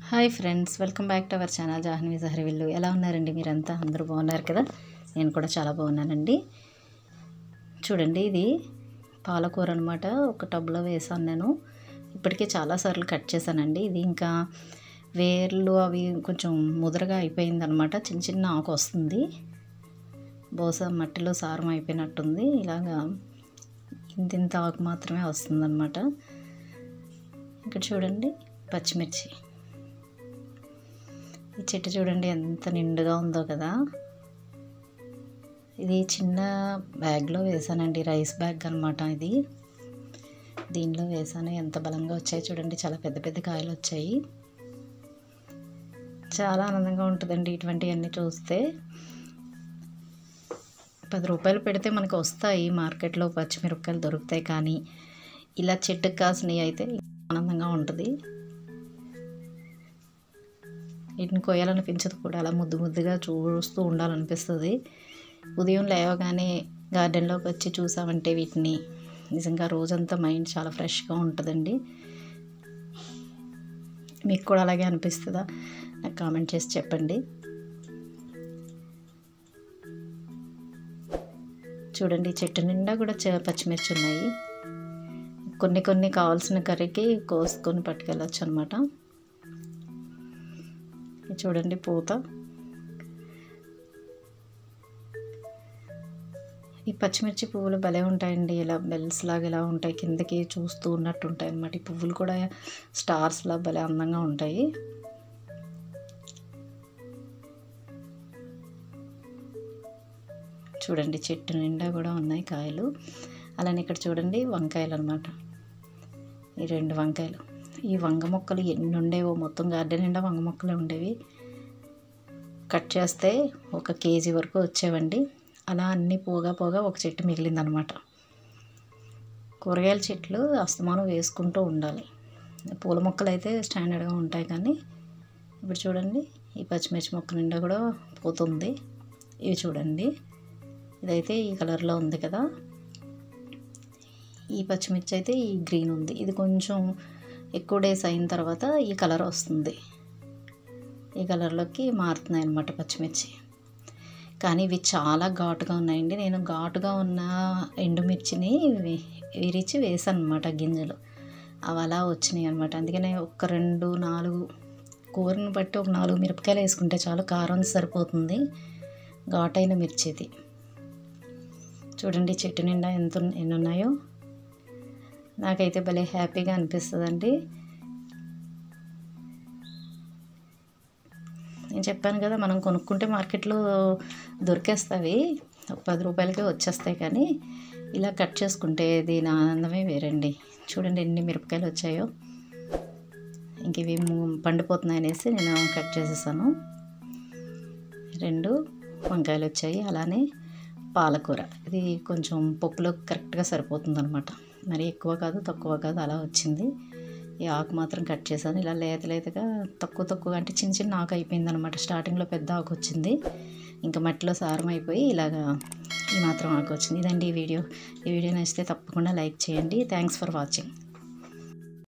hi friends welcome back to our channel Jahnavi జహర్విల్లు ఎలా ఉన్నారండి మీరంతా అందరూ బాగున్నారు కదా నేను కూడా చాలా బాగున్నానండి చూడండి ఇది పాలకూర అనమాట ఒక టబ్లో వేసాను నేను ఇప్పటికే చాలాసార్లు కట్ చేశానండి ఇది ఇంకా వేర్లు అవి కొంచెం ముదరగా అయిపోయిందనమాట చిన్న చిన్న ఆకు వస్తుంది బహుశా మట్టిలో సారం అయిపోయినట్టుంది ఇలాగా ఇంత ఇంత ఆకు మాత్రమే వస్తుందన్నమాట ఇక్కడ చూడండి పచ్చిమిర్చి ఈ చెట్టు చూడండి ఎంత నిండుగా ఉందో కదా ఇది చిన్న బ్యాగ్లో వేసానండి రైస్ బ్యాగ్ అనమాట ఇది దీనిలో వేసాను ఎంత బలంగా వచ్చాయి చూడండి చాలా పెద్ద పెద్ద కాయలు వచ్చాయి చాలా ఆనందంగా ఉంటుందండి ఇటువంటివన్నీ చూస్తే పది రూపాయలు పెడితే మనకు వస్తాయి మార్కెట్లో పచ్చిమిరపకాయలు దొరుకుతాయి కానీ ఇలా చెట్టుకు కాసినవి అయితే ఆనందంగా ఉంటుంది వీటిని కొయ్యాలనిపించదు కూడా అలా ముద్దు ముద్దుగా చూస్తూ ఉండాలనిపిస్తుంది ఉదయం లేవగానే గార్డెన్లోకి వచ్చి చూసామంటే వీటిని నిజంగా రోజంతా మైండ్ చాలా ఫ్రెష్గా ఉంటుందండి మీకు కూడా అలాగే అనిపిస్తుందా నాకు కామెంట్ చేసి చెప్పండి చూడండి చెట్టు నిండా కూడా చ- పచ్చిమిర్చి ఉన్నాయి కొన్ని కొన్ని కావాల్సిన కర్రీకి కోసుకొని పట్టుకెళ్ళచ్చు అనమాట చూడండి పూత ఈ పచ్చిమిర్చి పువ్వులు భలే ఉంటాయండి ఇలా బెల్స్ లాగా ఇలా ఉంటాయి కిందకి చూస్తూ ఉన్నట్టు ఉంటాయి అన్నమాట ఈ పువ్వులు కూడా స్టార్స్ లా భలే అందంగా ఉంటాయి చూడండి చెట్టు నిండా కూడా ఉన్నాయి కాయలు అలానే ఇక్కడ చూడండి వంకాయలు అనమాట ఈ రెండు వంకాయలు ఈ వంగ మొక్కలు ఎన్ని ఉండేవో మొత్తం గార్డెన్ నిండా వంగ మొక్కలే ఉండేవి కట్ చేస్తే ఒక కేజీ వరకు వచ్చేవండి అలా అన్నీ పోగా పోగా ఒక చెట్టు మిగిలిందనమాట కూరగాయల చెట్లు అస్తమానం వేసుకుంటూ ఉండాలి పూల మొక్కలు అయితే స్టాండర్డ్గా ఉంటాయి కానీ ఇప్పుడు చూడండి ఈ పచ్చిమిర్చి మొక్క నిండా కూడా పోతుంది ఇవి చూడండి ఇదైతే ఈ కలర్లో ఉంది కదా ఈ పచ్చిమిర్చి అయితే ఈ గ్రీన్ ఉంది ఇది కొంచెం ఎక్కువ డేస్ అయిన తర్వాత ఈ కలర్ వస్తుంది ఈ కలర్లోకి మారుతున్నాయి అన్నమాట పచ్చిమిర్చి కానీ ఇవి చాలా ఘాటుగా ఉన్నాయండి నేను ఘాటుగా ఉన్న ఎండుమిర్చిని వి- విరిచి వేసాను అనమాట గింజలు అవి అలా వచ్చినాయి అనమాట అందుకనే ఒక రెండు నాలుగు కూరని బట్టి ఒక నాలుగు మిరపకాయలు వేసుకుంటే చాలు కారం సరిపోతుంది ఘాటైన మిర్చి ఇది చూడండి చెట్టు నిండా ఎంత ఉన్- ఎన్ని ఉన్నాయో నాకైతే భలే హ్యాపీగా అనిపిస్తుందండి నేను చెప్పాను కదా మనం కొనుక్కుంటే మార్కెట్లో దొరికేస్తాయి ఒక పది రూపాయలకే వచ్చేస్తాయి కానీ ఇలా కట్ చేసుకుంటే దీని ఆనందమే వేరండి చూడండి ఎన్ని మిరపకాయలు వచ్చాయో ఇంక ఇవి ము- పండిపోతున్నాయి అనేసి నేను కట్ చేసేసాను రెండు వంకాయలు వచ్చాయి అలానే పాలకూర ఇది కొంచెం పప్పులో కరెక్ట్గా సరిపోతుంది అనమాట మరి ఎక్కువ కాదు తక్కువ కాదు అలా వచ్చింది ఈ ఆకు మాత్రం కట్ చేశాను ఇలా లేత లేతగా తక్కువ తక్కువ అంటే చిన్న చిన్న ఆకు అయిపోయింది అనమాట స్టార్టింగ్లో పెద్ద ఆకు వచ్చింది ఇంకా మట్టిలో సారం అయిపోయి ఇలాగా ఈ మాత్రం ఆకు వచ్చింది ఇదండి ఈ వీడియో ఈ వీడియో నచ్చితే తప్పకుండా లైక్ చేయండి థ్యాంక్స్ ఫర్ వాచింగ్